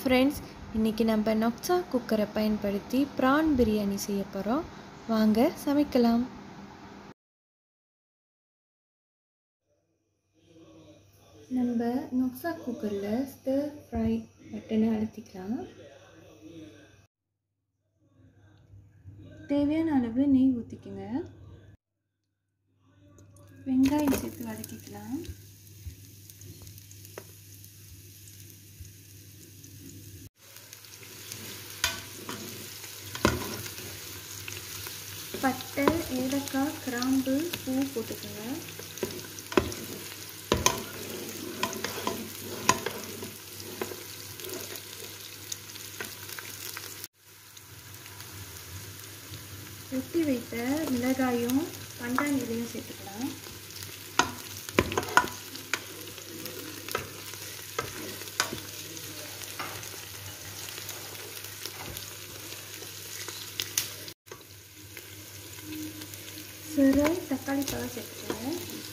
friends இன்றைக்கி நம்ம நொக்ஸா குக்கரை பயன்படுத்தி ப்ரான் பிரியாணி செய்ய போகிறோம் வாங்க சமைக்கலாம் நம்ம நொக்ஸா குக்கரில் ஸ்டர் ஃப்ரை பட்டனை அழுத்திக்கலாம் தேவையான அளவு நெய் ஊற்றிக்குங்க வெங்காயம் சேர்த்து வதக்கிக்கலாம் பட்டை ஏலக்காய் கிராம்பு பூ போட்டுக்கோங்க வெட்டி வைத்த மிளகாயும் பண்டாணி இலையும் சேர்த்துக்கலாம் சிறு தக்காளி பழம் சேர்த்துக்கோங்க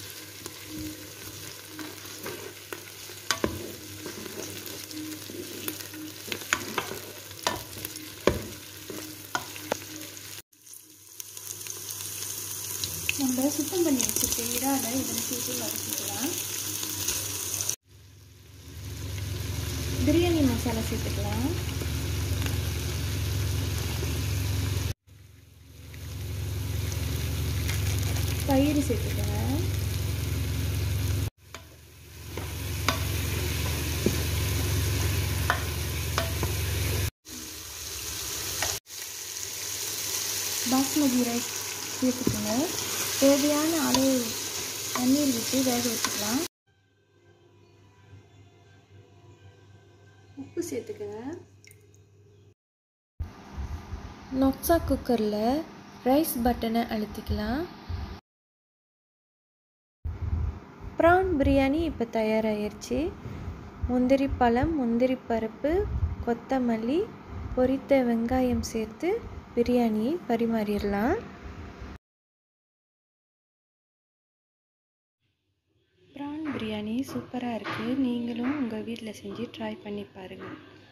நம்ம சுத்தம் பண்ணி வச்சுருக்க இறாலை இதில் சேர்த்து வதக்கிக்கலாம் பிரியாணி மசாலா சேர்த்துக்கலாம் தயிர் சேர்த்துக்கோங்க பாஸ்மதி ரைஸ் சேர்த்துக்கோங்க தேவையான அளவு தண்ணீர் விட்டு வேக வச்சுக்கலாம் உப்பு சேர்த்துக்கோங்க நொக்ஸா குக்கரில் ரைஸ் பட்டனை அழுத்திக்கலாம் ப்ரான் பிரியாணி இப்போ தயாராகிருச்சு முந்திரி பழம் முந்திரி பருப்பு கொத்தமல்லி பொரித்த வெங்காயம் சேர்த்து பிரியாணியை பரிமாறிடலாம் ப்ரான் பிரியாணி சூப்பராக இருக்குது நீங்களும் உங்கள் வீட்டில் செஞ்சு ட்ரை பண்ணி பாருங்கள்